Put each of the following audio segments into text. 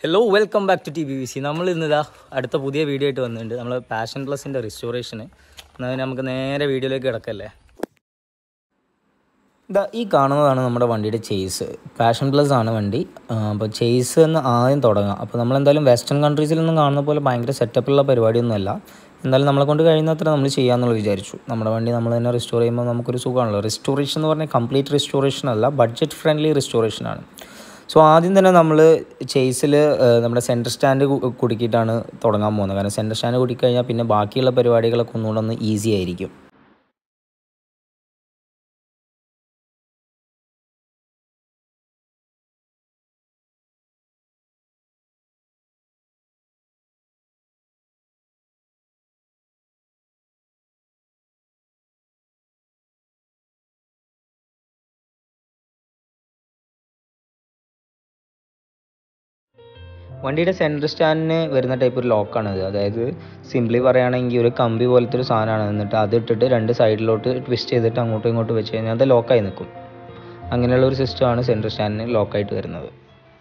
hello welcome back to T B V C നമ്മൾ ഇന്നിതാ അടുത്ത പുതിയ വീഡിയോ ആയിട്ട് വന്നിട്ടുണ്ട് നമ്മൾ പാഷൻ പ്ലസിൻ്റെ റിസ്റ്റോറേഷന് എന്നാൽ നമുക്ക് നേരെ വീഡിയോയിലേക്ക് കിടക്കല്ലേ ഇതാ ഈ കാണുന്നതാണ് നമ്മുടെ വണ്ടിയുടെ ചേസ് പാഷൻ പ്ലസ് ആണ് വണ്ടി അപ്പോൾ ചേസ് എന്ന് ആദ്യം തുടങ്ങാം അപ്പോൾ നമ്മളെന്തായാലും വെസ്റ്റേൺ കൺട്രീസിലൊന്നും കാണുന്ന പോലെ ഭയങ്കര സെറ്റപ്പുള്ള പരിപാടിയൊന്നുമല്ല എന്തായാലും നമ്മളെ കൊണ്ട് കഴിയുന്നത്ര നമ്മൾ ചെയ്യാമെന്നുള്ള വിചാരിച്ചു നമ്മുടെ വണ്ടി നമ്മൾ തന്നെ റിസ്റ്റോർ ചെയ്യുമ്പോൾ നമുക്കൊരു സുഖമാണല്ലോ റിസ്റ്റോറേഷൻ എന്ന് പറഞ്ഞാൽ കംപ്ലീറ്റ് റിസ്റ്റോറേഷൻ അല്ല ബഡ്ജറ്റ് ഫ്രണ്ട്ലി റിസ്റ്റോറേഷൻ ആണ് സോ ആദ്യം തന്നെ നമ്മൾ ചേസിൽ നമ്മുടെ സെൻറ്റർ സ്റ്റാൻഡ് കുടുക്കിയിട്ടാണ് തുടങ്ങാൻ പോകുന്നത് കാരണം സെൻറ്റർ സ്റ്റാൻഡ് കുടുക്കിക്കഴിഞ്ഞാൽ പിന്നെ ബാക്കിയുള്ള പരിപാടികളൊക്കെ ഒന്നുകൂടെ ഒന്ന് ഈസി ആയിരിക്കും വണ്ടിയുടെ സെൻറ്റർ സ്റ്റാൻഡിന് വരുന്ന ടൈപ്പ് ഒരു ലോക്കാണ് ഇത് അതായത് സിംപ്ലി പറയുകയാണെങ്കിൽ ഒരു കമ്പി പോലത്തെ ഒരു സാധനമാണ് എന്നിട്ട് അത് ഇട്ടിട്ട് രണ്ട് സൈഡിലോട്ട് ട്വിസ്റ്റ് ചെയ്തിട്ട് അങ്ങോട്ടും ഇങ്ങോട്ടും വെച്ച് കഴിഞ്ഞാൽ അത് ലോക്കായി നിൽക്കും അങ്ങനെയുള്ള ഒരു സിസ്റ്റമാണ് സെൻറ്റർ സ്റ്റാൻഡിന് ലോക്കായിട്ട് വരുന്നത്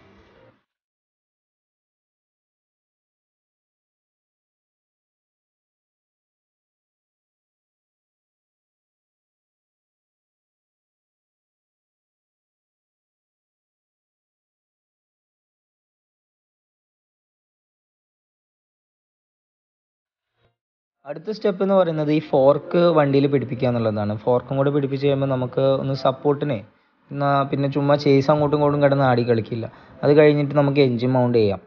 അടുത്ത സ്റ്റെപ്പ് എന്ന് പറയുന്നത് ഈ ഫോർക്ക് വണ്ടിയിൽ പിടിപ്പിക്കുക എന്നുള്ളതാണ് ഫോർക്കും കൂടെ പിടിപ്പിച്ച് കഴിയുമ്പോൾ നമുക്ക് ഒന്ന് സപ്പോർട്ടിന് എന്നാൽ പിന്നെ ചുമ്മാ ചേസ് അങ്ങോട്ടും ഇങ്ങോട്ടും കിടന്ന് ആടി കളിക്കില്ല അത് കഴിഞ്ഞിട്ട് നമുക്ക് എൻജിൻ മൗണ്ട് ചെയ്യാം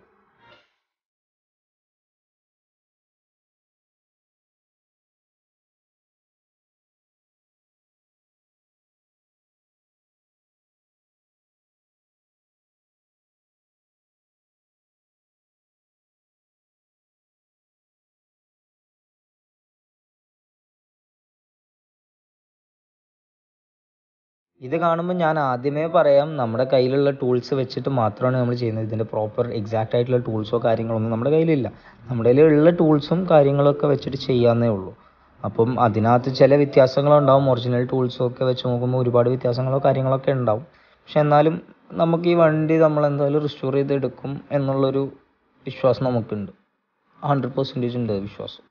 ഇത് കാണുമ്പോൾ ഞാൻ ആദ്യമേ പറയാം നമ്മുടെ കയ്യിലുള്ള ടൂൾസ് വെച്ചിട്ട് മാത്രമാണ് നമ്മൾ ചെയ്യുന്നത് ഇതിൻ്റെ പ്രോപ്പർ എക്സാക്റ്റ് ആയിട്ടുള്ള ടൂൾസോ കാര്യങ്ങളോ ഒന്നും നമ്മുടെ കയ്യിലില്ല നമ്മുടെ കയ്യിലുള്ള ടൂൾസും കാര്യങ്ങളൊക്കെ വെച്ചിട്ട് ചെയ്യാവുന്നേ ഉള്ളൂ അപ്പം അതിനകത്ത് ചില വ്യത്യാസങ്ങളുണ്ടാവും ഒറിജിനൽ ടൂൾസും ഒക്കെ വെച്ച് നോക്കുമ്പോൾ ഒരുപാട് വ്യത്യാസങ്ങളോ കാര്യങ്ങളൊക്കെ ഉണ്ടാവും പക്ഷെ എന്നാലും നമുക്ക് ഈ വണ്ടി നമ്മൾ എന്തായാലും റിസ്റ്റോർ ചെയ്തെടുക്കും എന്നുള്ളൊരു വിശ്വാസം നമുക്കുണ്ട് ഹൺഡ്രഡ് പെർസെൻറ്റേജ് ഉണ്ട് വിശ്വാസം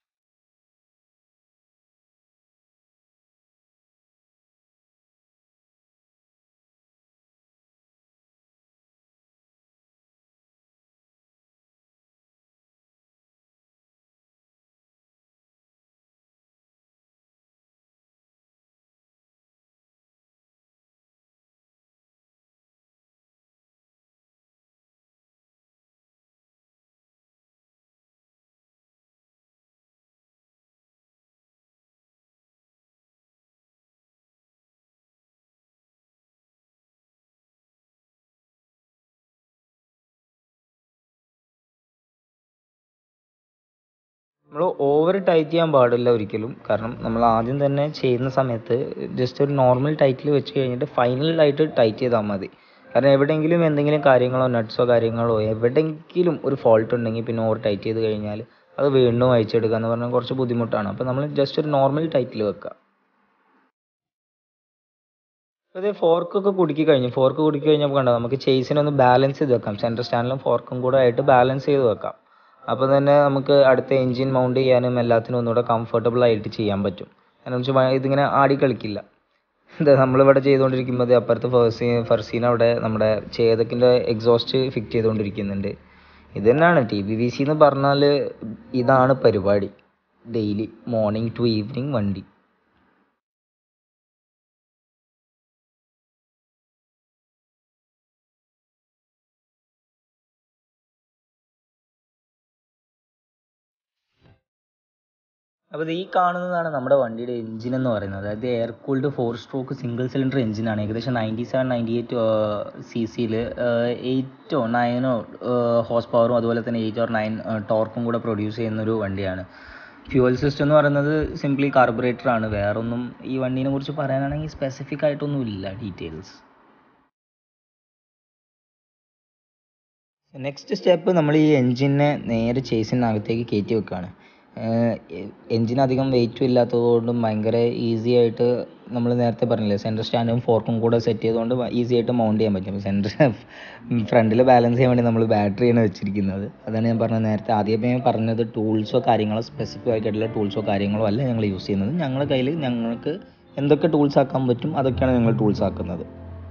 നമ്മൾ ഓവർ ടൈറ്റ് ചെയ്യാൻ പാടില്ല ഒരിക്കലും കാരണം നമ്മൾ ആദ്യം തന്നെ ചെയ്യുന്ന സമയത്ത് ജസ്റ്റ് ഒരു നോർമൽ ടൈറ്റിൽ വെച്ച് കഴിഞ്ഞിട്ട് ഫൈനലായിട്ട് ടൈറ്റ് ചെയ്താൽ മതി കാരണം എവിടെയെങ്കിലും എന്തെങ്കിലും കാര്യങ്ങളോ നട്ട്സോ കാര്യങ്ങളോ എവിടെയെങ്കിലും ഒരു ഫോൾട്ട് ഉണ്ടെങ്കിൽ പിന്നെ ഓവർ ടൈറ്റ് ചെയ്ത് കഴിഞ്ഞാൽ അത് വീണ്ടും അയച്ചെടുക്കുക എന്ന് പറഞ്ഞാൽ കുറച്ച് ബുദ്ധിമുട്ടാണ് അപ്പോൾ നമ്മൾ ജസ്റ്റ് ഒരു നോർമൽ ടൈറ്റിൽ വെക്കുക അതേ ഫോർക്കൊക്കെ കുടുക്കി കഴിഞ്ഞു ഫോർക്ക് കുടുക്കി കഴിഞ്ഞപ്പോൾ കണ്ടോ നമുക്ക് ചേസിനെ ഒന്ന് ബാലൻസ് ചെയ്ത് വെക്കാം സെൻറ്റർ സ്റ്റാൻഡിലും ഫോർക്കും കൂടെ ആയിട്ട് ബാലൻസ് ചെയ്ത് വെക്കാം അപ്പോൾ തന്നെ നമുക്ക് അടുത്ത എൻജിൻ മൗണ്ട് ചെയ്യാനും എല്ലാത്തിനും ഒന്നുകൂടെ കംഫർട്ടബിൾ ആയിട്ട് ചെയ്യാൻ പറ്റും കാരണം വെച്ചാൽ ഇതിങ്ങനെ ആടി കളിക്കില്ല എന്താ നമ്മളിവിടെ ചെയ്തുകൊണ്ടിരിക്കുമ്പോൾ അപ്പുറത്ത് ഫെർസി ഫർസീൻ അവിടെ നമ്മുടെ ചേതക്കിൻ്റെ എക്സോസ്റ്റ് ഫിറ്റ് ചെയ്തുകൊണ്ടിരിക്കുന്നുണ്ട് ഇത് തന്നെയാണ് ടി ബി വി സി എന്ന് പറഞ്ഞാൽ ഇതാണ് പരിപാടി ഡെയിലി മോർണിംഗ് ടു ഈവനിങ് വണ്ടി അപ്പോൾ ഈ കാണുന്നതാണ് നമ്മുടെ വണ്ടിയുടെ എഞ്ചിൻ എന്ന് പറയുന്നത് അതായത് air cooled four stroke single cylinder എഞ്ചിനാണ് ഏകദേശം ninety seven ninety eight C സിയിൽ എയ്റ്റോ നയനോ ഹോസ് പവറും അതുപോലെ തന്നെ എയ്റ്റ് ഓർ നയൻ ടോർക്കും കൂടെ പ്രൊഡ്യൂസ് ചെയ്യുന്ന ഒരു വണ്ടിയാണ് ഫ്യൂവൽ സിസ്റ്റം എന്ന് പറയുന്നത് സിംപ്ലി കാർബറേറ്റർ ആണ് വേറൊന്നും ഈ വണ്ടീനെ കുറിച്ച് പറയാനാണെങ്കിൽ സ്പെസിഫിക് ആയിട്ടൊന്നും ഇല്ല ഡീറ്റെയിൽസ് നെക്സ്റ്റ് സ്റ്റെപ്പ് നമ്മൾ ഈ എൻജിനെ നേരെ ചേസിനകത്തേക്ക് കയറ്റി വെക്കുകയാണ് എൻജിൻ അധികം വെയിറ്റും ഇല്ലാത്തതുകൊണ്ടും ഭയങ്കര ഈസി ആയിട്ട് നമ്മൾ നേരത്തെ പറഞ്ഞില്ലേ സെൻറ്റർ സ്റ്റാൻഡും ഫോർക്കും കൂടെ സെറ്റ് ചെയ്തുകൊണ്ട് ഈസി ആയിട്ട് മൗണ്ട് ചെയ്യാൻ പറ്റും സെൻറ്റർ ഫ്രണ്ടിൽ ബാലൻസ് ചെയ്യാൻ വേണ്ടി നമ്മൾ ബാറ്ററിയാണ് വെച്ചിരിക്കുന്നത് അതാണ് ഞാൻ പറഞ്ഞത് നേരത്തെ ആദ്യമേ ഞാൻ പറഞ്ഞത് ടൂൾസോ കാര്യങ്ങളോ സ്പെസിഫിക് ആയിട്ടുള്ള ടൂൾസോ കാര്യങ്ങളോ അല്ല ഞങ്ങൾ യൂസ് ചെയ്യുന്നത് ഞങ്ങളുടെ കയ്യിൽ ഞങ്ങൾക്ക് എന്തൊക്കെ ടൂൾസ് ആക്കാൻ പറ്റും അതൊക്കെയാണ് ഞങ്ങൾ ടൂൾസ് ആക്കുന്നത്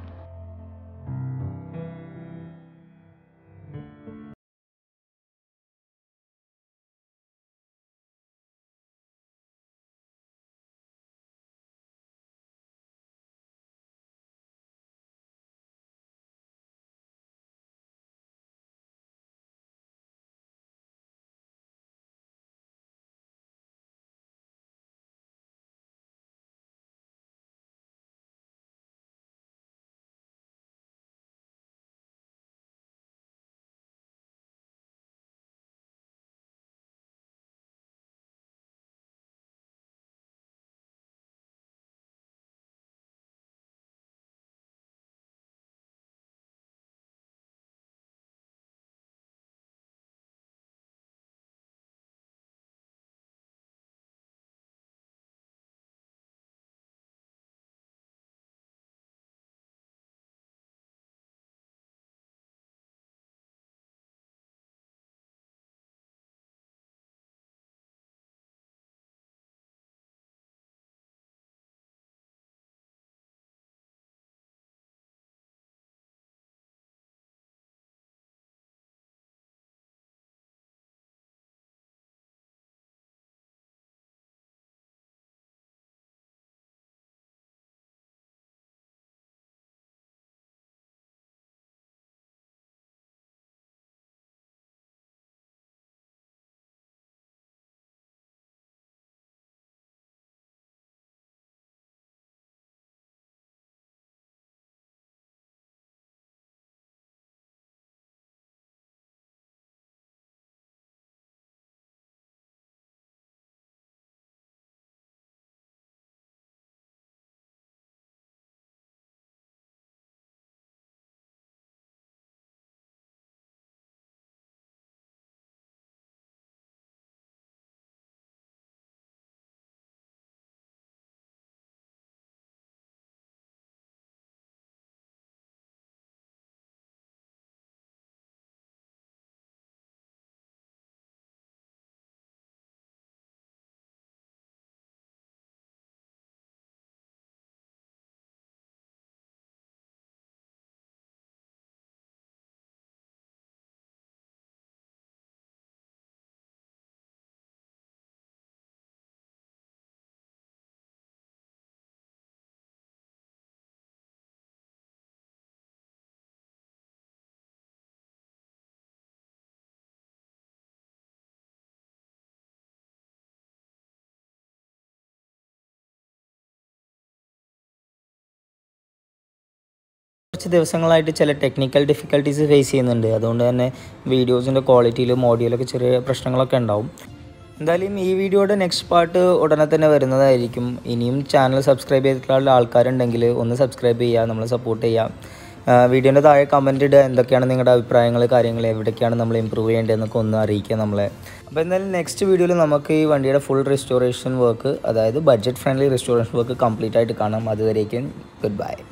കുറച്ച് ദിവസങ്ങളായിട്ട് ചില ടെക്നിക്കൽ ഡിഫിക്കൽട്ടീസ് ഫേസ് ചെയ്യുന്നുണ്ട് അതുകൊണ്ട് തന്നെ വീഡിയോസിൻ്റെ ക്വാളിറ്റിയിലും ഓഡിയോയിലൊക്കെ ചെറിയ പ്രശ്നങ്ങളൊക്കെ ഉണ്ടാവും എന്തായാലും ഈ വീഡിയോയുടെ നെക്സ്റ്റ് പാർട്ട് ഉടനെ തന്നെ വരുന്നതായിരിക്കും ഇനിയും ചാനൽ സബ്സ്ക്രൈബ് ചെയ്തിട്ടുള്ള ആൾക്കാരുണ്ടെങ്കിൽ ഒന്ന് സബ്സ്ക്രൈബ് ചെയ്യുക നമ്മളെ സപ്പോർട്ട് ചെയ്യുക വീഡിയോൻ്റെ താഴെ കമൻറ്റ് ഇടുക എന്തൊക്കെയാണ് നിങ്ങളുടെ അഭിപ്രായങ്ങൾ കാര്യങ്ങൾ എവിടേക്കാണ് നമ്മൾ ഇമ്പ്രൂവ് ചെയ്യേണ്ടതെന്നൊക്കെ ഒന്ന് അറിയിക്കുക നമ്മളെ അപ്പോൾ എന്തായാലും നെക്സ്റ്റ് വീഡിയോയിൽ നമുക്ക് ഈ വണ്ടിയുടെ ഫുൾ റെസ്റ്റോറേഷൻ വർക്ക് അതായത് budget friendly restoration work complete ആയിട്ട് കാണാം അതുവരേക്കും ഗുഡ് ബൈ